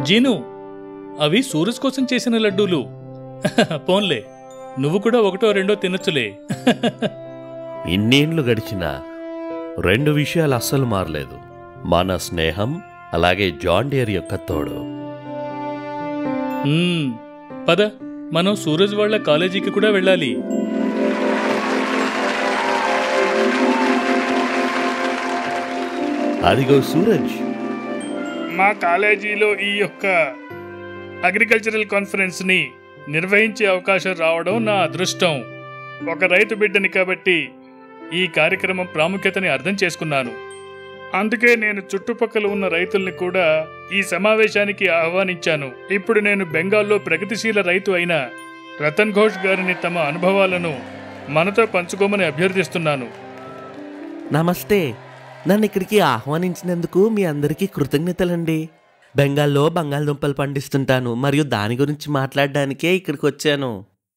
జీను అవి సూరజ్ కోసం చేసిన లడ్డూలు పోన్లే నువ్వు కూడా ఒకటో రెండో తినొచ్చులే ఇన్నేండ్లు గడిచినా రెండు విషయాలు అస్సలు మారలేదు మన స్నేహం అలాగే జాన్ డియర్ యొక్క తోడు మ్మ్, పద మనం సూరజ్ వాళ్ళ కాలేజీకి కూడా వెళ్ళాలి అదిగో సూరజ్ మా కాలేజీలో ఈ యొక్క అగ్రికల్చరల్ కాన్ఫరెన్స్ ని నిర్వహించే అవకాశం రావడం నా అదృష్టం ఒక రైతు బిడ్డని కాబట్టి ఈ కార్యక్రమం ప్రాముఖ్యతని అర్థం చేసుకున్నాను అందుకే నేను చుట్టుపక్కల ఉన్న రైతుల్ని కూడా ఈ సమావేశానికి ఆహ్వానించాను ఇప్పుడు నేను బెంగాల్లో ప్రగతిశీల రైతు అయిన రతన్ ఘోష్ గారిని తమ అనుభవాలను మనతో పంచుకోమని అభ్యర్థిస్తున్నాను నమస్తే నన్ను ఇక్కడికి ఆహ్వానించినందుకు మీ అందరికీ కృతజ్ఞతలండి బెంగాల్లో బంగాళదుంపలు పండిస్తుంటాను మరియు దాని గురించి మాట్లాడడానికే ఇక్కడికి వచ్చాను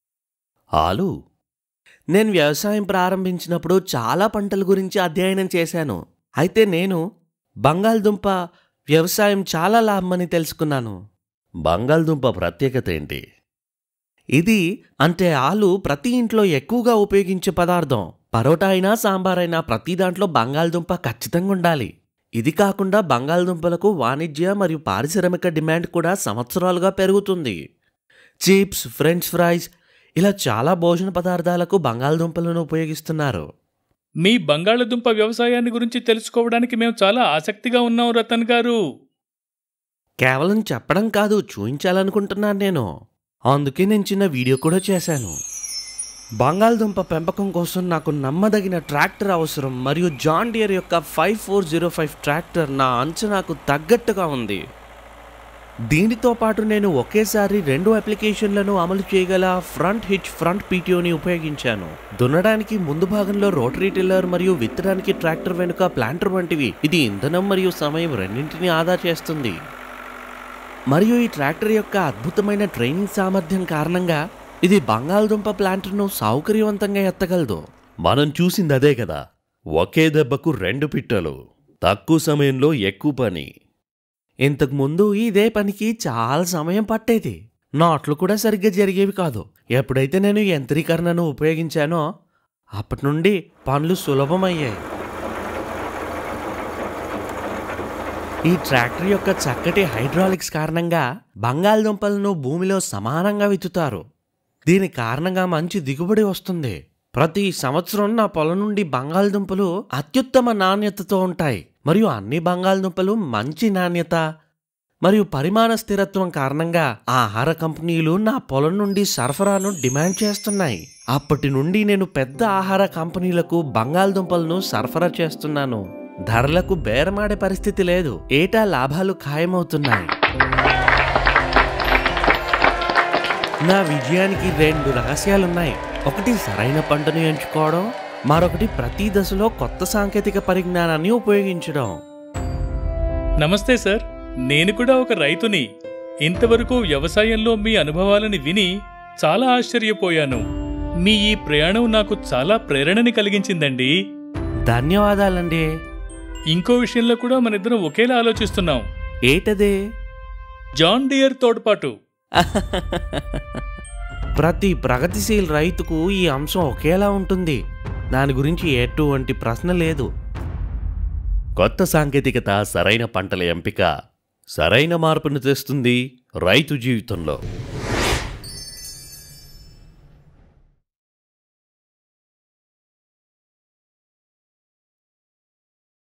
ఆలు నేను వ్యవసాయం ప్రారంభించినప్పుడు చాలా పంటల గురించి అధ్యయనం చేశాను అయితే నేను బంగాళదుంప వ్యవసాయం చాలా లాభమని తెలుసుకున్నాను బంగాళదుంప ప్రత్యేకత ఏంటి ఇది అంటే ఆలు ప్రతి ఇంట్లో ఎక్కువగా ఉపయోగించే పదార్థం పరోటా అయినా సాంబార్ అయినా ప్రతి దాంట్లో బంగాళదుంప ఖచ్చితంగా ఉండాలి ఇది కాకుండా బంగాళదుంపలకు వాణిజ్య మరియు పారిశ్రామిక డిమాండ్ కూడా సంవత్సరాలుగా పెరుగుతుంది చిప్స్ ఫ్రెంచ్ ఫ్రైస్ ఇలా చాలా భోజన పదార్థాలకు బంగాళదుంపలను ఉపయోగిస్తున్నారు మీ బంగాళదుంప వ్యవసాయాన్ని గురించి తెలుసుకోవడానికి మేము చాలా ఆసక్తిగా ఉన్నాం రతన్ గారు కేవలం చెప్పడం కాదు చూయించాలనుకుంటున్నాను నేను అందుకే నేను చిన్న వీడియో కూడా చేశాను బంగాళదుంప పెంపకం కోసం నాకు నమ్మదగిన ట్రాక్టర్ అవసరం మరియు జాన్ డియర్ యొక్క five four zero five tractor నా అంచనాకు తగ్గట్టుగా ఉంది దీనితో పాటు నేను ఒకేసారి రెండు అప్లికేషన్లను అమలు చేయగల ఫ్రంట్ హిచ్ ఫ్రంట్ పీటీఓని ఉపయోగించాను దున్నడానికి ముందు భాగంలో రోటరీ టిల్లర్ మరియు విత్తడానికి ట్రాక్టర్ వెనుక ప్లాంటర్ వంటివి ఇది ఇంధనం మరియు సమయం రెండింటినీ ఆదా చేస్తుంది మరియు ఈ ట్రాక్టర్ యొక్క అద్భుతమైన ట్రైనింగ్ సామర్థ్యం కారణంగా ఇది బంగాళదుంప ప్లాంట్ను సౌకర్యవంతంగా ఎత్తగలదు మనం చూసింది అదే కదా ఒకే దెబ్బకు రెండు పిట్టలు తక్కువ సమయంలో ఎక్కువ పని ఇంతకు ముందు ఇదే పనికి చాలా సమయం పట్టేది నాట్లు కూడా సరిగ్గా జరిగేవి కాదు ఎప్పుడైతే నేను ఈ యంత్రీకరణను ఉపయోగించానో అప్పటి నుండి పనులు సులభమయ్యాయి ఈ ట్రాక్టర్ యొక్క చక్కటి హైడ్రాలిక్స్ కారణంగా బంగాళదుంపలను భూమిలో సమానంగా విత్తుతారు దీని కారణంగా మంచి దిగుబడి వస్తుంది ప్రతి సంవత్సరం నా పొలం నుండి బంగాళదుంపలు అత్యుత్తమ నాణ్యతతో ఉంటాయి మరియు అన్ని బంగాళదుంపలు మంచి నాణ్యత మరియు పరిమాణ స్థిరత్వం కారణంగా ఆహార కంపెనీలు నా పొలం నుండి సరఫరాను డిమాండ్ చేస్తున్నాయి అప్పటి నుండి నేను పెద్ద ఆహార కంపెనీలకు బంగాళదుంపలను సరఫరా చేస్తున్నాను ధరలకు బేరమాడే పరిస్థితి లేదు ఏటా లాభాలు ఖాయమవుతున్నాయి నా విజయానికి రెండు రహస్యాలున్నాయి ఒకటి సరైన పంటను ఎంచుకోవడం మరొకటి ప్రతి దశలో కొత్త సాంకేతిక పరిజ్ఞానాన్ని ఉపయోగించడం నమస్తే సార్ నేను కూడా ఒక రైతుని ఇంతవరకు వ్యవసాయంలో మీ అనుభవాలని విని చాలా ఆశ్చర్యపోయాను మీ ఈ ప్రయాణం నాకు చాలా ప్రేరణని కలిగించిందండి ధన్యవాదాలండి ఇంకో విషయంలో కూడా మనిద్దరం ఒకేలా ఆలోచిస్తున్నాం ఏటదే జాన్ డియర్ తోడ్పాటు ప్రతి ప్రగతిశీల రైతుకు ఈ అంశం ఒకేలా ఉంటుంది దాని గురించి ఎటువంటి ప్రశ్న లేదు కొత్త సాంకేతికత సరైన పంటల ఎంపిక సరైన మార్పును తెస్తుంది రైతు జీవితంలో